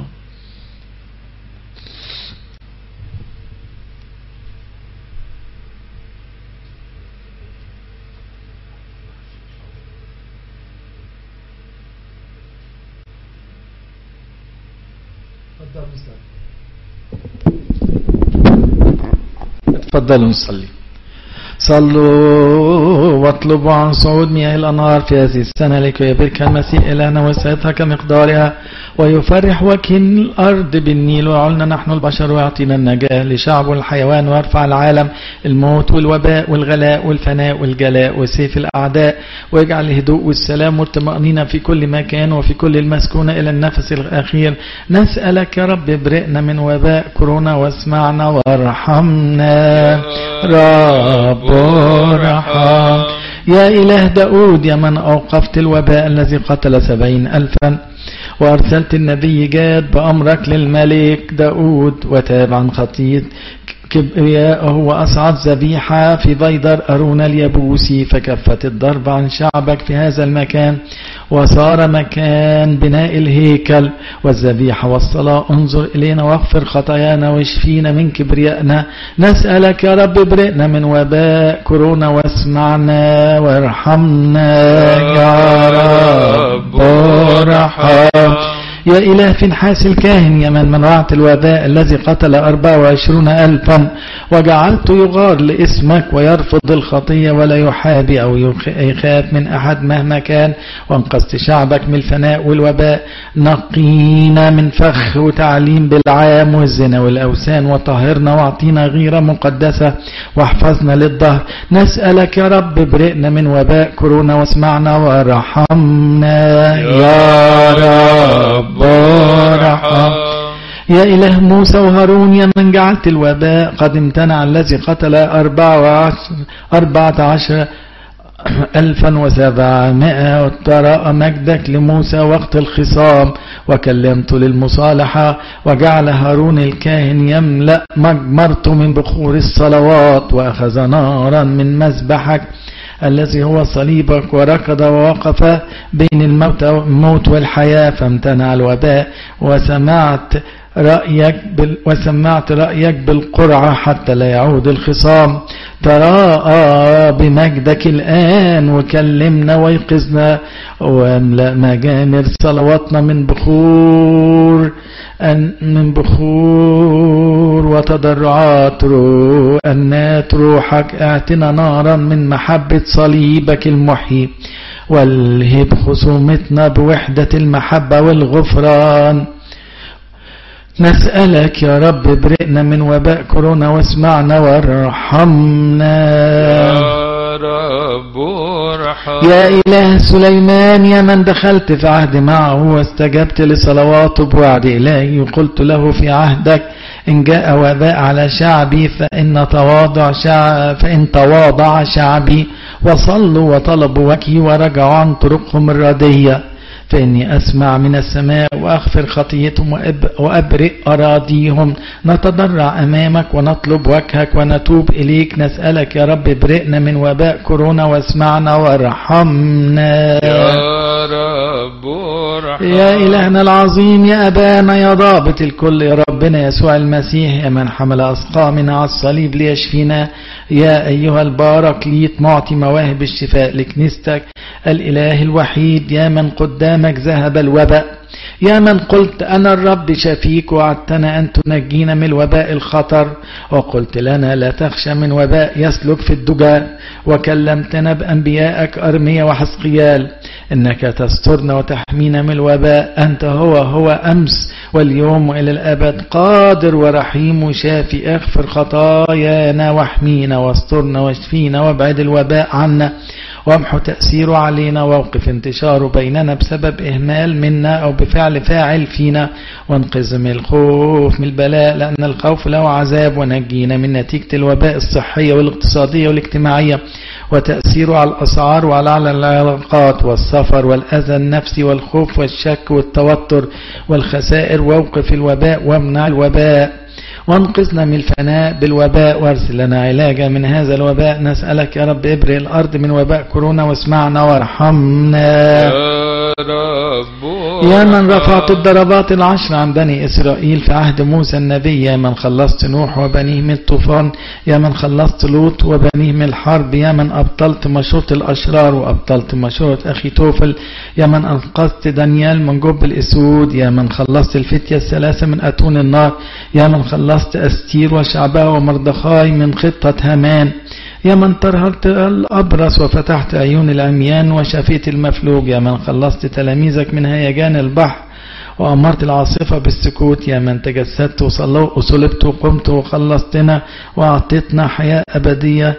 تفضلوا نصلي صلوا واطلبوا عن صعود مياه الأنهار في هذه السنة لكي يبرك المسيح إلهنا وسعتها كمقدارها ويفرح وجه الأرض بالنيل ويعلنا نحن البشر ويعطينا النجاة لشعب والحيوان ويرفع العالم الموت والوباء والغلاء والفناء والجلاء وسيف الأعداء ويجعل الهدوء والسلام والطمأنينة في كل مكان وفي كل المسكونة إلى النفس الأخير نسألك يا رب ابرئنا من وباء كورونا واسمعنا وارحمنا رب ارحم يا إله داود يا من أوقفت الوباء الذي قتل سبعين ألفا وأرسلت النبي جاد بأمرك للملك داود وتاب عن خطية كبرياءه وأصعد ذبيحة في بيدر أرون اليبوسي فكفت الضرب عن شعبك في هذا المكان وصار مكان بناء الهيكل والذبيحة والصلاة انظر إلينا واغفر خطايانا واشفينا من كبريائنا نسألك يا رب ابرئنا من وباء كورونا واسمعنا وارحمنا يا رب ارحم يا إله في نحاس الكاهن يا من منعت الوباء الذي قتل أربعة وعشرون ألفا وجعلت يغار لاسمك ويرفض الخطية ولا يحابي أو يخاف من أحد مهما كان وانقذت شعبك من الفناء والوباء نقينا من فخ وتعليم بالعام والزنا والأوثان وطهرنا واعطينا غيرة مقدسة واحفظنا للظهر نسألك يا رب ابرئنا من وباء كورونا واسمعنا وارحمنا يا رب ارحم يا إله موسى وهارون يا من جعلت الوباء قد امتنع الذي قتل أربعة عشر ألفا وسبعمائة وتراء مجدك لموسى وقت الخصام وكلمت للمصالحة وجعل هارون الكاهن يملأ مجمرته من بخور الصلوات وأخذ نارا من مذبحك الذي هو صليبك وركض ووقف بين الموت, الموت والحياة فامتنع الوباء وسمعت رأيك بال وسمعت رأيك بالقرعة حتى لا يعود الخصام تراءى بمجدك الآن وكلمنا ويقظنا واملأ مجامر صلواتنا من بخور أن من بخور وتضرعات رو أنات روحك اعتنا نارا من محبة صليبك المحيي والهب خصومتنا بوحدة المحبة والغفران نسألك يا رب ابرئنا من وباء كورونا واسمعنا وارحمنا يا رب ارحم يا إله سليمان يا من دخلت في عهد معه واستجبت لصلواته بوعد إلهي وقلت له في عهدك إن جاء وباء على شعبي فإن تواضع شعب فإن تواضع شعبي وصلوا وطلبوا وجهي ورجعوا عن طرقهم الردية فإني أسمع من السماء وأغفر خطيتهم وأب وأبرئ أراضيهم نتضرع أمامك ونطلب وجهك ونتوب إليك نسألك يا رب ابرئنا من وباء كورونا واسمعنا وارحمنا يا رب ارحم يا إلهنا العظيم يا أبانا يا ضابط الكل يا ربنا يسوع المسيح يا من حمل أسقامنا على الصليب ليشفينا يا أيها الباركليت معطي مواهب الشفاء لكنيستك الإله الوحيد يا من قدامك ذهب الوباء يا من قلت أنا الرب شفيك وعدتنا أن تنجينا من وباء الخطر وقلت لنا لا تخشى من وباء يسلك في الدجى وكلمتنا بأنبيائك أرميا وحسقيال إنك تسترنا وتحمينا من الوباء أنت هو هو أمس واليوم وإلى الأبد قادر ورحيم وشافي اغفر خطايانا واحمينا واسترنا واشفينا وابعد الوباء عنا وامحو تأثيره علينا واوقف انتشاره بيننا بسبب إهمال منا أو بفعل فاعل فينا وانقذ من الخوف من البلاء لأن الخوف له عذاب ونجينا من نتيجة الوباء الصحية والاقتصادية والاجتماعية وتأثيره على الأسعار وعلى على العلاقات والسفر والأذى النفسي والخوف والشك والتوتر والخسائر واوقف الوباء وامنع الوباء وانقذنا من الفناء بالوباء وارسل لنا علاجا من هذا الوباء نسألك يا رب ابرئ الأرض من وباء كورونا واسمعنا وارحمنا يا رب يا من ارحم. رفعت الضربات العشر عن بني إسرائيل في عهد موسى النبي يا من خلصت نوح وبنيه من الطوفان يا من خلصت لوط وبنيه من الحرب يا من أبطلت مشورة الأشرار وأبطلت مشورة أخي توفل يا من أنقذت دانيال من جب الأسود يا من خلصت الفتية الثلاثة من أتون النار يا من خلصت أستير وشعبها ومردخاي من خطة هامان يا من طهرت الأبرص وفتحت عيون العميان وشفيت المفلوج يا من خلصت تلاميذك من هيجان البحر وأمرت العاصفة بالسكوت يا من تجسدت وصلوا- وصلبت وقمت وخلصتنا وأعطيتنا حياة أبدية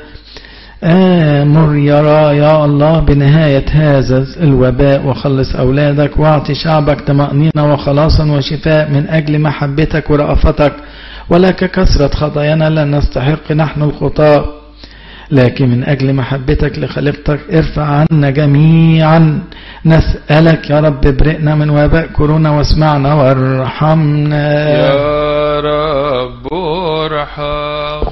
آمر يرى يا الله بنهاية هذا الوباء وخلص أولادك واعطي شعبك طمأنينة وخلاصا وشفاء من أجل محبتك ورأفتك ولك كثرة خطايانا لا نستحق نحن الخطاة لكن من أجل محبتك لخليقتك ارفع عنا جميعا نسألك يا رب ابرئنا من وباء كورونا واسمعنا وارحمنا يا رب ارحم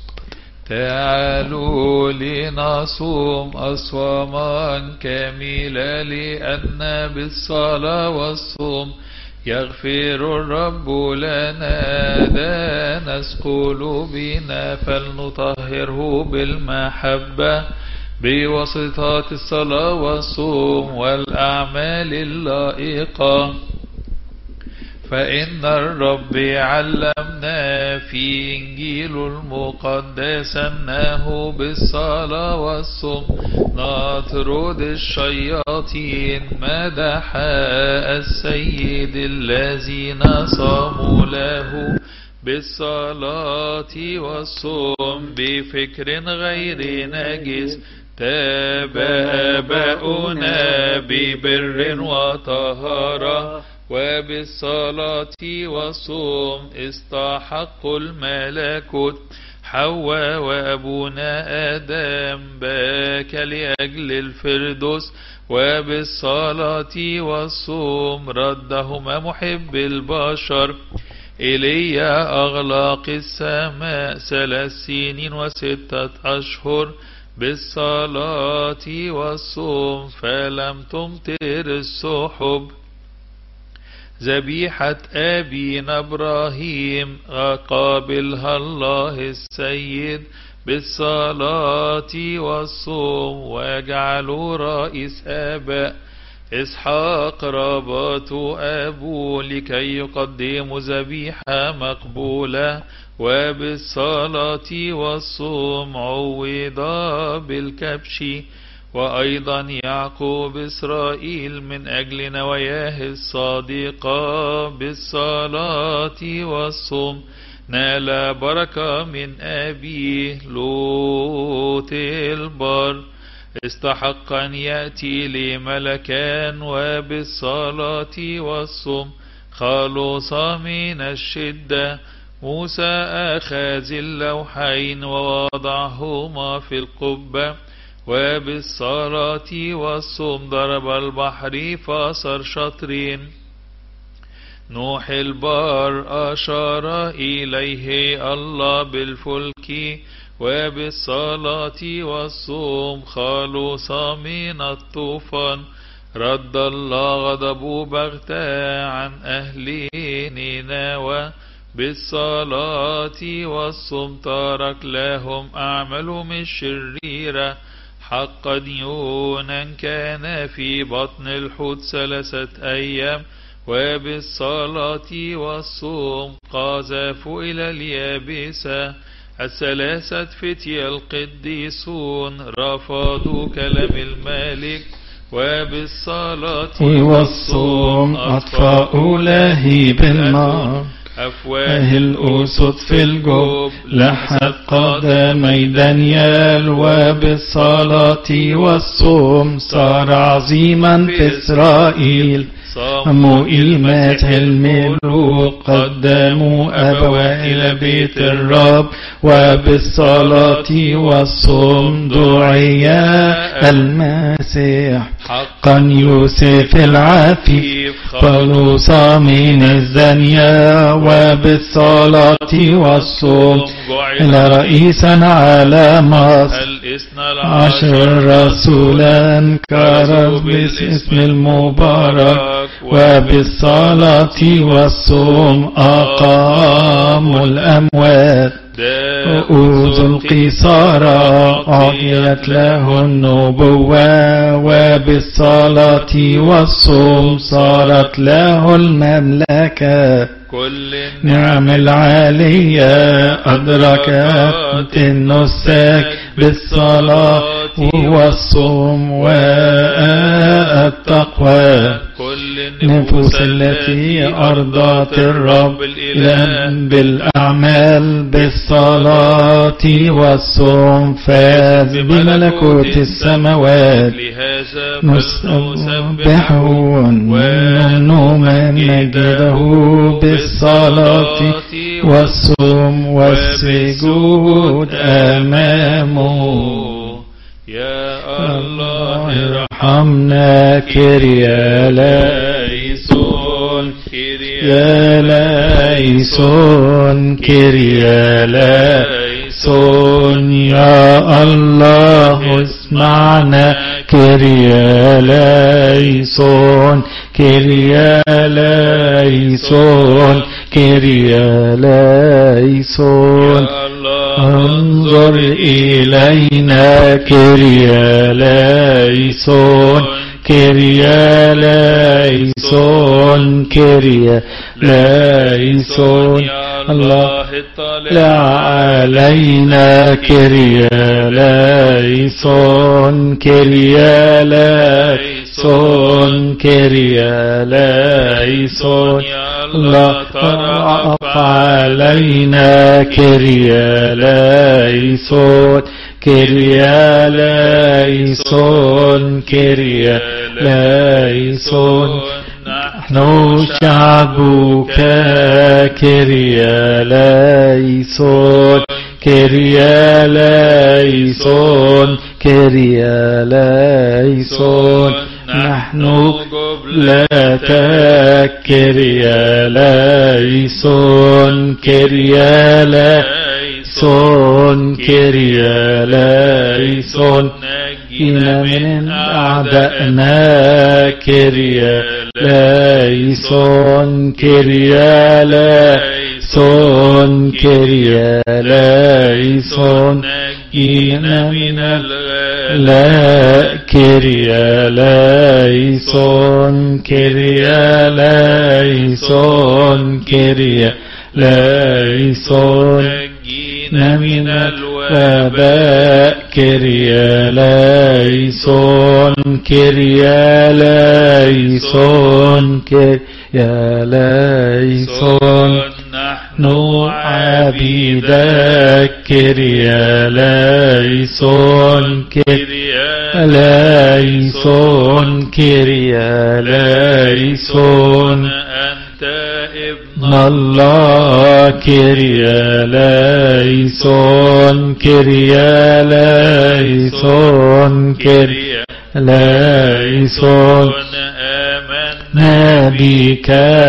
تعالوا لنصوم أصواما كاملة لأن بالصلاة والصوم يغفر الرب لنا دانس قلوبنا فلنطهره بالمحبة بواسطة الصلاة والصوم والأعمال اللائقة فإن الرب علمنا في إنجيل المقدس أنه بالصلاة والصوم نطرد الشياطين مدح السيد الذين صاموا له بالصلاة والصوم بفكر غير نجس تاب آباؤنا ببر وطهارة وبالصلاة والصوم استحقوا الملكوت حواء وأبونا آدم باك لأجل الفردوس وبالصلاة والصوم ردهما محب البشر إلي أغلاق السماء ثلاث سنين وستة أشهر بالصلاة والصوم فلم تمطر السحب ذبيحة أبينا إبراهيم قابلها الله السيد بالصلاة والصوم واجعلوا رئيس آباء إسحاق رباط أبو لكي يقدموا ذبيحة مقبولة وبالصلاة والصوم عوضا بالكبش وأيضا يعقوب إسرائيل من أجل نواياه الصادقة بالصلاة والصوم نال بركة من أبيه لوط لاهوت البر استحق أن يأتي لملكان وبالصلاة والصوم خلص من الشدة موسى أخذ اللوحين ووضعهما في القبة وبالصلاة والصوم ضرب البحر فصار شطرين نوح البار أشار إليه الله بالفلك وبالصلاة والصوم خلص من الطوفان رد الله غضبه بغتة عن أهل نينوى بالصلاة والصوم ترك لهم أعمالهم الشريرة حقا يونا كان في بطن الحوت ثلاثة أيام وبالصلاة والصوم قذفوا إلى اليابسة الثلاثة فتية القديسون رفضوا كلام الملك وبالصلاة والصوم أطفأوا لهيب النار أفواه الأسد في الجب لحت قدمي دانيال وبالصلاة والصوم صار عظيما في إسرائيل صموئيل مات الملوك قدموا أبوا إلى بيت الرب وبالصلاة والصوم دعي المسيح حقا يوسف العفيف خلص من الزنيا وبالصلاة والصوم إلى رئيسا على مصر الاثنى عشر رسولا كرز بالاسم المبارك وبالصلاة والصوم أقاموا الأموات رؤوس القيصار أعطيت له النبوة وبالصلاة والصوم صارت له المملكة كل نعم العالية أدركت النساك بالصلاة والصوم والتقوى كل النفوس التي أرضت الرب إلى بالأعمال بالصلاة والصوم فاز بملكوت السماوات لهذا نسبحه ونؤمن مجده بالصلاة والصوم والسجود أمامه يا الله ارحم ارحمنا كريا لايسون يا لايسون كريا لايسون يا الله اسمعنا كريا لايسون كريا لايسون كريا لايسون يا الله انظر إلينا كريا لايسون كريا لايسون كريا لايسون الله لا علينا كريا لايسون كريا لايسون كريا لايسون الله ترعف علينا كريا لايسون كريا لايسون كريا لايسون نحن شعبك كريا لايسون كريا لايسون كريا لايسون نحن قبلتك كريا لايسون كريا لايسون كريا لايسون نجينا من أعدائنا كريا لايسون كريا لايسون كريا لايسون نجينا من لا كريا لايسون كريا لايسون كريا لايسون نجينا من الوباء كريا لايسون كريا لايسون كريا لايسون نحن نحن عبيدك كريا ليسون كريا ليسون كريا ليسون أنت ابن ابن الله كريا ليسون كريا ليسون كريا ليسون آمنا بك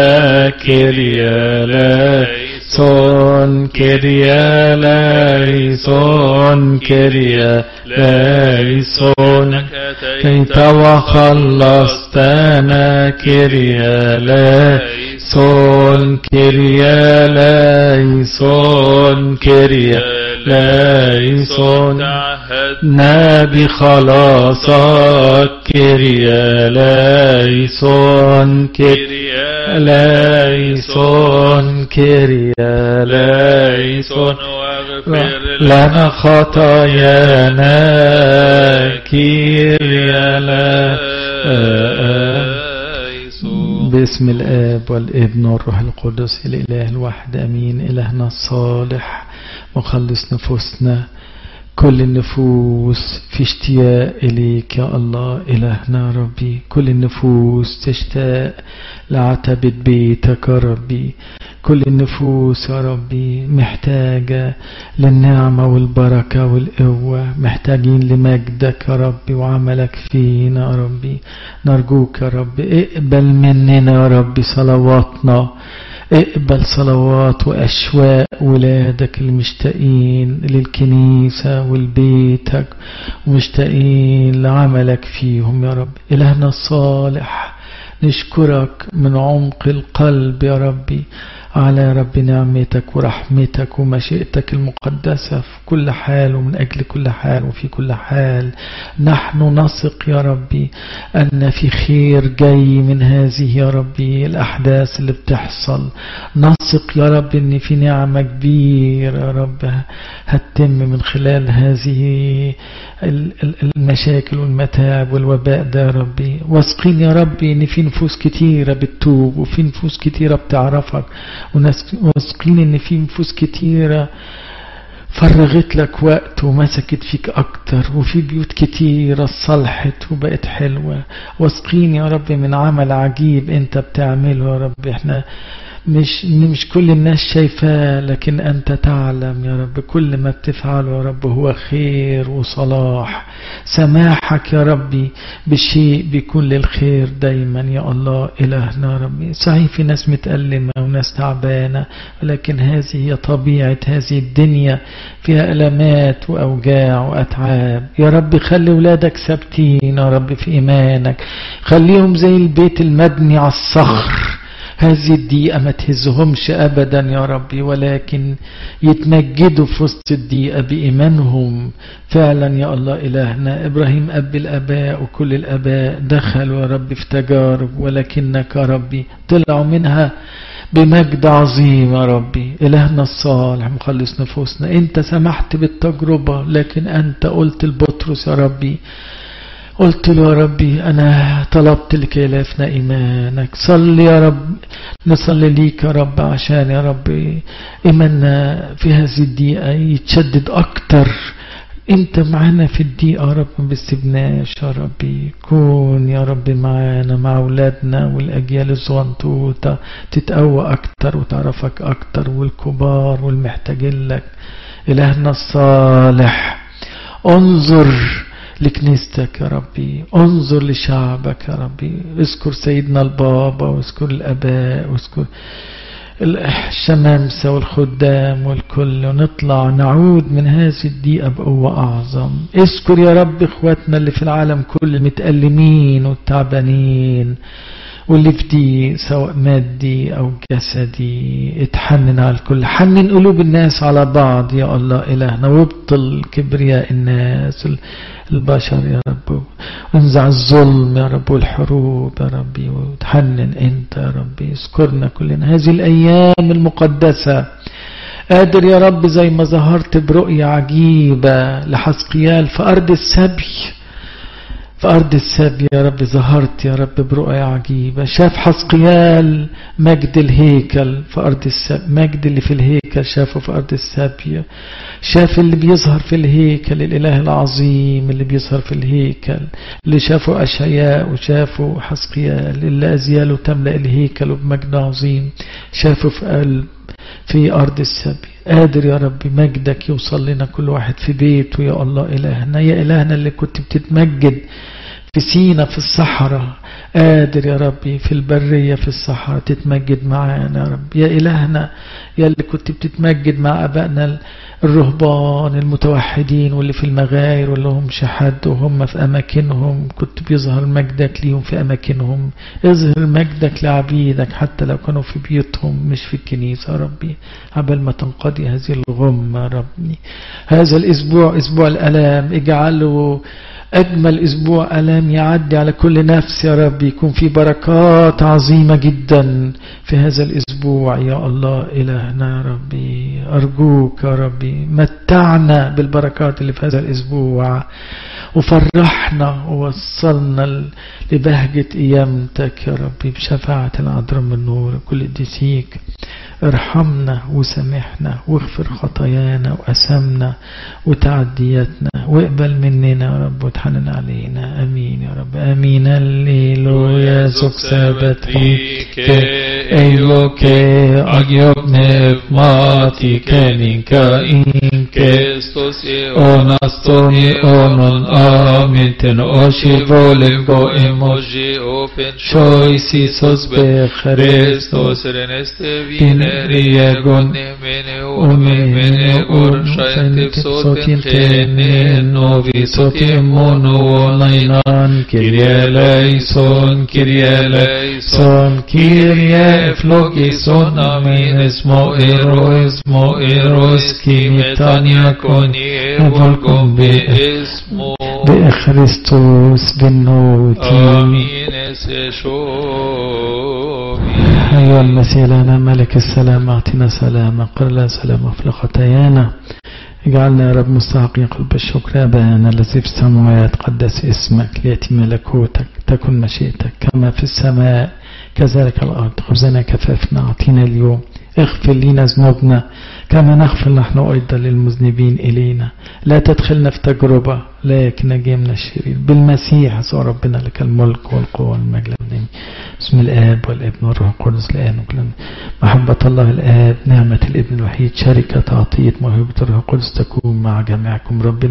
كريا ليسون كريا ليسون كريا ليسون كيت وخلصتنا كريا ليسون كريا ليسون كريا ليسون تعهدنا نبي خلاصك كريا ليسون كريا ليسون كريا ليسون واغفر لنا خطايانا كريا ليسون باسم الآب والابن والروح القدس الإله الواحد أمين إلهنا الصالح مخلص نفوسنا كل النفوس في اشتياق إليك يا الله إلهنا ربي كل النفوس تشتاق لعتبة بيتك يا ربي كل النفوس يا ربي محتاجة للنعمة والبركة والقوة محتاجين لمجدك يا ربي وعملك فينا يا ربي نرجوك يا رب اقبل مننا يا ربي صلواتنا اقبل صلوات وأشواق ولادك المشتاقين للكنيسة ولبيتك ومشتاقين لعملك فيهم يا رب إلهنا الصالح نشكرك من عمق القلب يا ربي على رب نعمتك ورحمتك ومشيئتك المقدسة في كل حال ومن أجل كل حال وفي كل حال نحن نثق يا ربي أن في خير جاي من هذه يا ربي الأحداث اللي بتحصل نثق يا رب أن في نعمة كبيرة يا رب هتتم من خلال هذه المشاكل والمتاعب والوباء ده يا ربي واثقين يا ربي ان في نفوس كتيرة بتتوب وفي نفوس كتيرة بتعرفك وناس واثقين ان في نفوس كتيرة فرغت لك وقت ومسكت فيك أكتر وفي بيوت كتيرة صلحت وبقت حلوة واثقين يا رب من عمل عجيب انت بتعمله يا رب احنا مش مش كل الناس شايفاه لكن أنت تعلم يا رب كل ما بتفعله يا رب هو خير وصلاح سماحك يا ربي بشيء بيكون للخير دايما يا الله إلهنا يا ربي صحيح في ناس متألمة وناس تعبانة ولكن هذه هي طبيعة هذه الدنيا فيها ألمات وأوجاع وأتعاب يا رب خلي ولادك ثابتين يا رب في إيمانك خليهم زي البيت المبني على الصخر هذه الدقيقة ما تهزهمش أبدا يا ربي ولكن يتمجدوا في وسط الدقيقة بإيمانهم فعلا يا الله إلهنا إبراهيم أب الأباء وكل الأباء دخلوا يا ربي في تجارب ولكنك يا ربي طلعوا منها بمجد عظيم يا ربي إلهنا الصالح مخلص نفوسنا أنت سمحت بالتجربة لكن أنت قلت لبطرس يا ربي قلت له يا ربي أنا طلبت لكي لا يفنى إيمانك صلي يا رب نصلي ليك يا رب عشان يا رب إيماننا في هذه الدقيقة يتشدد أكتر انت معانا في الدقيقة يا رب ما بتسيبناش يا ربي كون يا رب معانا مع أولادنا والأجيال الصغنطوطة تتقوى أكتر وتعرفك أكتر والكبار والمحتاجين لك إلهنا الصالح انظر لكنيستك يا ربي انظر لشعبك يا ربي اذكر سيدنا البابا واذكر الاباء واذكر الشمامسة والخدام والكل ونطلع نعود من هذه الدقيقة بقوة أعظم اذكر يا رب اخواتنا اللي في العالم كل المتألمين والتعبانين واللي في دي سواء مادي أو جسدي اتحنن على الكل حنن قلوب الناس على بعض يا الله إلهنا وابطل كبرياء الناس البشر يا رب وانزع الظلم يا رب والحروب يا ربي وتحنن انت يا ربي اذكرنا كلنا هذه الأيام المقدسة قادر يا رب زي ما ظهرت برؤية عجيبة لحسقيال في أرض السبي في أرض السبي يا رب ظهرت يا رب برؤية عجيبة شاف حسقيال مجد الهيكل في أرض السبي مجد اللي في الهيكل شافه في أرض السبي شاف اللي بيظهر في الهيكل الإله العظيم اللي بيظهر في الهيكل اللي شافه أشعياء وشافه حسقيال اللي أزياله تملأ الهيكل بمجد عظيم شافه في قلب في أرض السبي قادر يا رب مجدك يوصل لنا كل واحد في بيته يا الله إلهنا يا إلهنا اللي كنت بتتمجد في سينا في الصحراء قادر يا ربي في البرية في الصحراء تتمجد معانا يا رب يا إلهنا يا اللي كنت بتتمجد مع أبائنا الرهبان المتوحدين واللي في المغاير واللي هم شحد وهم في أماكنهم كنت بيظهر مجدك ليهم في أماكنهم اظهر مجدك لعبيدك حتى لو كانوا في بيوتهم مش في الكنيسة يا ربي قبل ما تنقضي هذه الغمة يا ربي هذا الأسبوع أسبوع الألام اجعله أجمل أسبوع ألام يعدي على كل نفس يا رب يكون في بركات عظيمة جدا في هذا الأسبوع يا الله إلهنا يا ربي أرجوك يا ربي متعنا بالبركات اللي في هذا الأسبوع وفرحنا ووصلنا لبهجة قيامتك يا ربي بشفاعة العذراء من النور كل قديسيك ارحمنا وسامحنا واغفر خطايانا وأسامنا وتعدياتنا واقبل مننا يا رب وتحنن علينا امين يا رب امين الليلويا زوك سابت ايو كي اجيوب مفماتي كنينكا إنكي أوناستوني أونون آمنتن أوشي فولنغو إموجي شوي سيسوس بخريستوس بنريغون أمين أورشايتف صوتين خينين نوفي صوتي مونو نينان كيريا ليسون كيريا ليسون كيريا فلوغيسون آمين اسمو إيرو اسمو إيروس كيميتانيا كوني فولكم باسمو بخريستوس بالنوتي آمين سشومي أيها المسيح لنا ملك السلام أعطنا سلاما قل لا سلام في خطايانا اجعلنا يا رب مستحقين قلب الشكر أبانا الذي في السماوات قدس اسمك ليأتي ملكوتك تكن مشيئتك كما في السماء كذلك الأرض خبزنا كفافنا أعطينا اليوم اغفر لنا ذنوبنا كما نغفر نحن أيضا للمذنبين إلينا لا تدخلنا في تجربة لكن نجي من الشرير بالمسيح يسوع ربنا لك الملك والقوة والمجد بسم الآب والابن والروح القدس الآن وكلنا محبة الله الآب نعمة الابن الوحيد شركة عطية موهبة الروح القدس تكون مع جميعكم ربنا